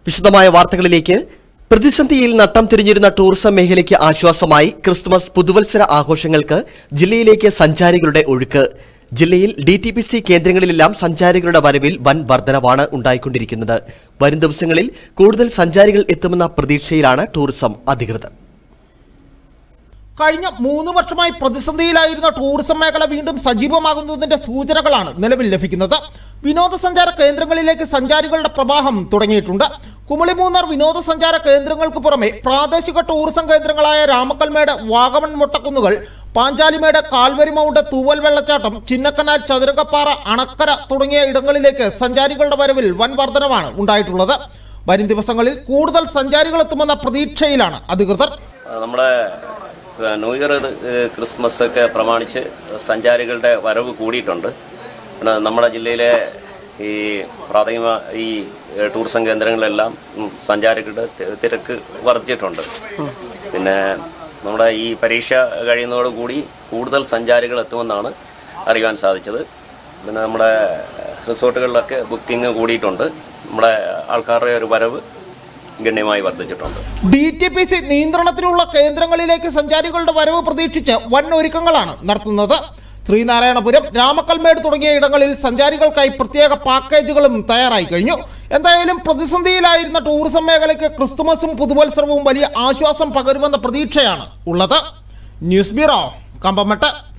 വിശദമായ വാർത്തകളിലേക്ക് പ്രതിസന്ധിയിൽ നട്ടം തിരിഞ്ഞിരുന്ന ടൂറിസം മേഖലയ്ക്ക് ആശ്വാസമായി ക്രിസ്തുമസ് പുതുവത്സര ആഘോഷങ്ങൾക്ക് ജില്ലയിലേക്ക് സഞ്ചാരികളുടെ ഒഴുക്ക് ജില്ലയിൽ ഡി ടി പി സി കേന്ദ്രങ്ങളിലെല്ലാം സഞ്ചാരികളുടെ വരവിൽ വൻ വർധനവാണ് ഉണ്ടായിക്കൊണ്ടിരിക്കുന്നത് വരും ദിവസങ്ങളിൽ കൂടുതൽ സഞ്ചാരികൾ എത്തുമെന്ന പ്രതീക്ഷയിലാണ് ടൂറിസം അധികൃതർ കഴിഞ്ഞ മൂന്ന് വർഷമായി പ്രതിസന്ധിയിലായിരുന്ന ടൂറിസം മേഖല വീണ്ടും സജീവമാകുന്നതിന്റെ സൂചനകളാണ് നിലവിൽ ലഭിക്കുന്നത് വിനോദസഞ്ചാര കേന്ദ്രങ്ങളിലേക്ക് സഞ്ചാരികളുടെ പ്രവാഹം തുടങ്ങിയിട്ടുണ്ട് കുമളിമൂന്നാർ വിനോദസഞ്ചാര കേന്ദ്രങ്ങൾക്ക് പുറമെ പ്രാദേശിക ടൂറിസം കേന്ദ്രങ്ങളായ രാമക്കൽമേട് വാഗമൺ മുട്ടക്കുന്നുകൾ പാഞ്ചാലിമേട് കാൽവരി മൗണ്ട് തൂവൽ വെള്ളച്ചാട്ടം ചിന്നക്കനാൽ ചതുരകപ്പാറ അണക്കര തുടങ്ങിയ ഇടങ്ങളിലേക്ക് സഞ്ചാരികളുടെ വരവിൽ വൻ വർധനവാണ് ഉണ്ടായിട്ടുള്ളത് വരും ദിവസങ്ങളിൽ കൂടുതൽ സഞ്ചാരികൾ എത്തുമെന്ന പ്രതീക്ഷയിലാണ് അധികൃതർ നമ്മുടെ ഏഹ്, ന്യൂ ഇയർ ഇത്, ഏഹ്, ക്രിസ്മസ് ഒക്കെ പ്രമാണിച്ച് സഞ്ചാരികളുടെ വരവ് കൂടിയിട്ടുണ്ട് പിന്നെ നമ്മുടെ ജില്ലയിലെ ഈ പ്രാഥമിക ഈ ഏഹ്, ടൂറിസം കേന്ദ്രങ്ങളിലെല്ലാം ഉം, സഞ്ചാരികളുടെ തി- തിരക്ക് വർദ്ധിച്ചിട്ടുണ്ട് പിന്നെ നമ്മുടെ ഈ പരീക്ഷ കഴിയുന്നതോടുകൂടി കൂടുതൽ സഞ്ചാരികൾ എത്തുമെന്നാണ് അറിയാൻ സാധിച്ചത് പിന്നെ നമ്മുടെ റിസോർട്ടുകളിലൊക്കെ ബുക്കിംഗ് കൂടിയിട്ടുണ്ട് നമ്മുടെ ആൾക്കാരുടെ ഒരു വരവ് ഗണ്യമായി വർദ്ധിച്ചിട്ടുണ്ട് ഡി ടി പി സി നിയന്ത്രണത്തിലുള്ള കേന്ദ്രങ്ങളിലേക്ക് സഞ്ചാരികളുടെ വരവ് പ്രതീക്ഷിച്ച് വൻ ഒരുക്കങ്ങളാണ് നടത്തുന്നത് ശ്രീനാരായണപുരം രാമക്കൽമേട് തുടങ്ങിയ ഇടങ്ങളിൽ സഞ്ചാരികൾക്കായി പ്രത്യേക പാക്കേജുകളും തയ്യാറായി കഴിഞ്ഞു എന്തായാലും പ്രതിസന്ധിയിലായിരുന്ന ടൂറിസം മേഖലയ്ക്ക് ക്രിസ്തുമസും പുതുവത്സരവും വലിയ ആശ്വാസം പകരുമെന്ന പ്രതീക്ഷയാണ് ഉള്ളത് ന്യൂസ് ബ്യൂറോ കമ്പമട്ട്